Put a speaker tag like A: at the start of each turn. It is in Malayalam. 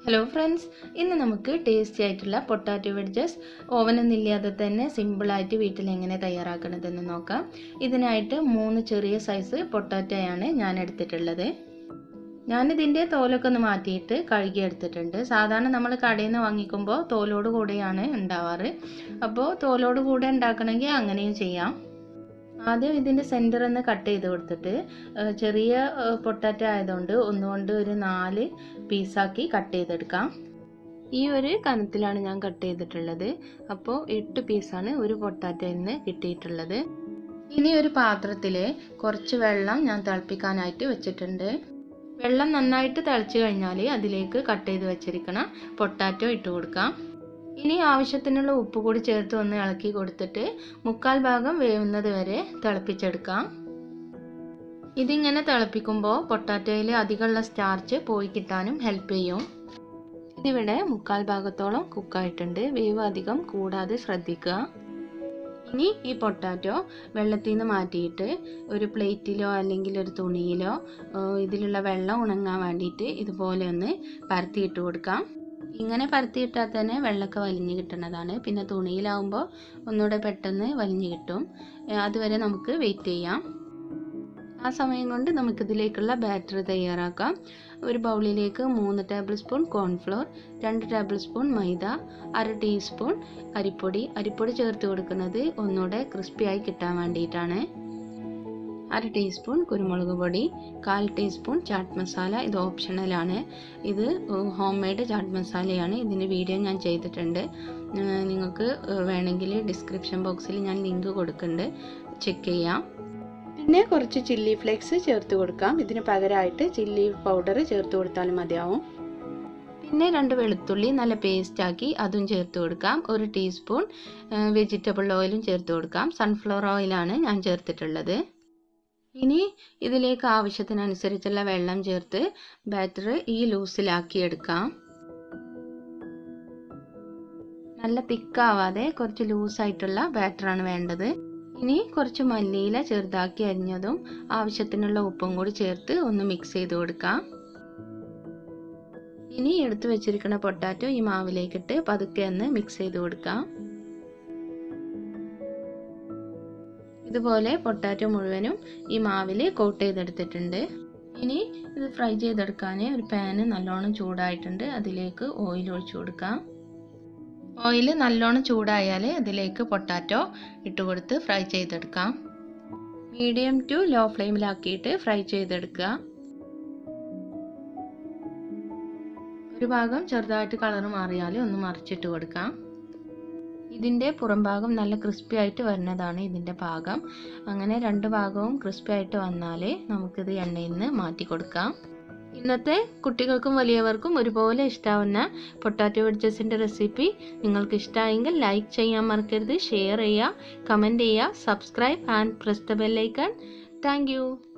A: ഹലോ ഫ്രണ്ട്സ് ഇന്ന് നമുക്ക് ടേസ്റ്റി ആയിട്ടുള്ള പൊട്ടാറ്റോ വെഡ്ജസ് ഓവനൊന്നും ഇല്ലാതെ തന്നെ സിമ്പിളായിട്ട് വീട്ടിൽ എങ്ങനെ തയ്യാറാക്കണതെന്ന് നോക്കാം ഇതിനായിട്ട് മൂന്ന് ചെറിയ സൈസ് പൊട്ടാറ്റോയാണ് ഞാൻ എടുത്തിട്ടുള്ളത് ഞാനിതിൻ്റെ തോലൊക്കെ ഒന്ന് മാറ്റിയിട്ട് കഴുകി എടുത്തിട്ടുണ്ട് സാധാരണ നമ്മൾ കടയിൽ നിന്ന് വാങ്ങിക്കുമ്പോൾ തോലോട് കൂടെയാണ് ഉണ്ടാവാറ് അപ്പോൾ തോലോട് കൂടെ ഉണ്ടാക്കണമെങ്കിൽ അങ്ങനെയും ചെയ്യാം ആദ്യം ഇതിൻ്റെ സെൻറ്റർ ഒന്ന് കട്ട് ചെയ്ത് കൊടുത്തിട്ട് ഏഹ് ചെറിയ പൊട്ടാറ്റോ ആയതുകൊണ്ട് ഒന്നുകൊണ്ട് ഒരു നാല് പീസാക്കി കട്ട് ചെയ്തെടുക്കാം ഈ ഒരു കനത്തിലാണ് ഞാൻ കട്ട് ചെയ്തിട്ടുള്ളത് അപ്പോൾ എട്ട് പീസാണ് ഒരു പൊട്ടാറ്റോയിൽ നിന്ന് കിട്ടിയിട്ടുള്ളത് ഇനി ഒരു പാത്രത്തിൽ കുറച്ച് വെള്ളം ഞാൻ തിളപ്പിക്കാനായിട്ട് വെച്ചിട്ടുണ്ട് വെള്ളം നന്നായിട്ട് തിളച്ച് കഴിഞ്ഞാൽ അതിലേക്ക് കട്ട് ചെയ്ത് വെച്ചിരിക്കണ പൊട്ടാറ്റോ ഇട്ട് കൊടുക്കാം ഇനി ആവശ്യത്തിനുള്ള ഉപ്പ് കൂടി ചേർത്ത് ഒന്ന് ഇളക്കി കൊടുത്തിട്ട് മുക്കാൽ ഭാഗം വേവുന്നത് വരെ തിളപ്പിച്ചെടുക്കാം ഇതിങ്ങനെ തിളപ്പിക്കുമ്പോൾ പൊട്ടാറ്റോയിൽ അധികമുള്ള സ്റ്റാർച്ച് പോയി കിട്ടാനും ഹെൽപ്പ് ചെയ്യും ഇതിവിടെ മുക്കാൽ ഭാഗത്തോളം കുക്കായിട്ടുണ്ട് വേവ് അധികം കൂടാതെ ശ്രദ്ധിക്കുക ഇനി ഈ പൊട്ടാറ്റോ വെള്ളത്തിൽ നിന്ന് മാറ്റിയിട്ട് ഒരു പ്ലേറ്റിലോ അല്ലെങ്കിൽ ഒരു തുണിയിലോ ഇതിലുള്ള വെള്ളം ഉണങ്ങാൻ വേണ്ടിയിട്ട് ഇതുപോലെ ഒന്ന് പരത്തിയിട്ട് കൊടുക്കാം ഇങ്ങനെ പരത്തിയിട്ടാൽ തന്നെ വെള്ളമൊക്കെ വലിഞ്ഞ് കിട്ടുന്നതാണ് പിന്നെ തുണിയിലാവുമ്പോൾ ഒന്നുകൂടെ പെട്ടെന്ന് വലിഞ്ഞ് കിട്ടും അതുവരെ നമുക്ക് വെയിറ്റ് ചെയ്യാം ആ സമയം കൊണ്ട് നമുക്കിതിലേക്കുള്ള ബാറ്റർ തയ്യാറാക്കാം ഒരു ബൗളിലേക്ക് മൂന്ന് ടേബിൾ സ്പൂൺ കോൺഫ്ലോർ രണ്ട് ടേബിൾ സ്പൂൺ മൈദ അര ടീസ്പൂൺ അരിപ്പൊടി അരിപ്പൊടി ചേർത്ത് കൊടുക്കുന്നത് ഒന്നുകൂടെ ക്രിസ്പിയായി കിട്ടാൻ വേണ്ടിയിട്ടാണ് അര ടീസ്പൂൺ കുരുമുളക് പൊടി കാൽ ടീസ്പൂൺ ചാട്ട് മസാല ഇത് ഓപ്ഷണലാണ് ഇത് ഹോം മെയ്ഡ് ചാട്ട് മസാലയാണ് ഇതിൻ്റെ വീഡിയോ ഞാൻ ചെയ്തിട്ടുണ്ട് നിങ്ങൾക്ക് വേണമെങ്കിൽ ഡിസ്ക്രിപ്ഷൻ ബോക്സിൽ ഞാൻ ലിങ്ക് കൊടുക്കുന്നുണ്ട് ചെക്ക് ചെയ്യാം പിന്നെ കുറച്ച് ചില്ലി ഫ്ലേക്സ് ചേർത്ത് കൊടുക്കാം ഇതിന് പകരമായിട്ട് ചില്ലി പൗഡർ ചേർത്ത് കൊടുത്താലും മതിയാവും പിന്നെ രണ്ട് വെളുത്തുള്ളി നല്ല പേസ്റ്റാക്കി അതും ചേർത്ത് കൊടുക്കാം ഒരു ടീസ്പൂൺ വെജിറ്റബിൾ ഓയിലും ചേർത്ത് കൊടുക്കാം സൺഫ്ലവർ ഓയിലാണ് ഞാൻ ചേർത്തിട്ടുള്ളത് ഇനി ഇതിലേക്ക് ആവശ്യത്തിനനുസരിച്ചുള്ള വെള്ളം ചേർത്ത് ബാറ്റർ ഈ ലൂസിലാക്കി എടുക്കാം നല്ല തിക്കാവാതെ കുറച്ച് ലൂസായിട്ടുള്ള ബാറ്ററാണ് വേണ്ടത് ഇനി കുറച്ച് മല്ലിയില ചെറുതാക്കി അരിഞ്ഞതും ആവശ്യത്തിനുള്ള ഉപ്പും കൂടി ചേർത്ത് ഒന്ന് മിക്സ് ചെയ്ത് കൊടുക്കാം ഇനി എടുത്തു വെച്ചിരിക്കുന്ന പൊട്ടാറ്റോ ഈ മാവിലേക്കിട്ട് പതുക്കെ ഒന്ന് മിക്സ് ചെയ്ത് കൊടുക്കാം ഇതുപോലെ പൊട്ടാറ്റോ മുഴുവനും ഈ മാവിൽ കോട്ട് ചെയ്തെടുത്തിട്ടുണ്ട് ഇനി ഇത് ഫ്രൈ ചെയ്തെടുക്കാൻ ഒരു പാന് നല്ലോണം ചൂടായിട്ടുണ്ട് അതിലേക്ക് ഓയിൽ ഒഴിച്ചു കൊടുക്കാം ഓയിൽ നല്ലോണം ചൂടായാൽ അതിലേക്ക് പൊട്ടാറ്റോ ഇട്ട് കൊടുത്ത് ഫ്രൈ ചെയ്തെടുക്കാം മീഡിയം ടു ലോ ഫ്ലെയിമിലാക്കിയിട്ട് ഫ്രൈ ചെയ്തെടുക്കുക ഒരു ഭാഗം ചെറുതായിട്ട് കളർ മാറിയാൽ ഒന്ന് മറിച്ചിട്ട് കൊടുക്കാം ഇതിൻ്റെ പുറം ഭാഗം നല്ല ക്രിസ്പി ആയിട്ട് വരുന്നതാണ് ഇതിൻ്റെ ഭാഗം അങ്ങനെ രണ്ട് ഭാഗവും ക്രിസ്പി ആയിട്ട് വന്നാൽ നമുക്കിത് എണ്ണയിൽ നിന്ന് മാറ്റി കൊടുക്കാം ഇന്നത്തെ കുട്ടികൾക്കും വലിയവർക്കും ഒരുപോലെ ഇഷ്ടാവുന്ന പൊട്ടാറ്റോ വെഡ്ജസിൻ്റെ റെസിപ്പി നിങ്ങൾക്ക് ഇഷ്ടമായെങ്കിൽ ലൈക്ക് ചെയ്യാൻ മറക്കരുത് ഷെയർ ചെയ്യുക കമൻറ്റ് ചെയ്യുക subscribe and press the bell icon thank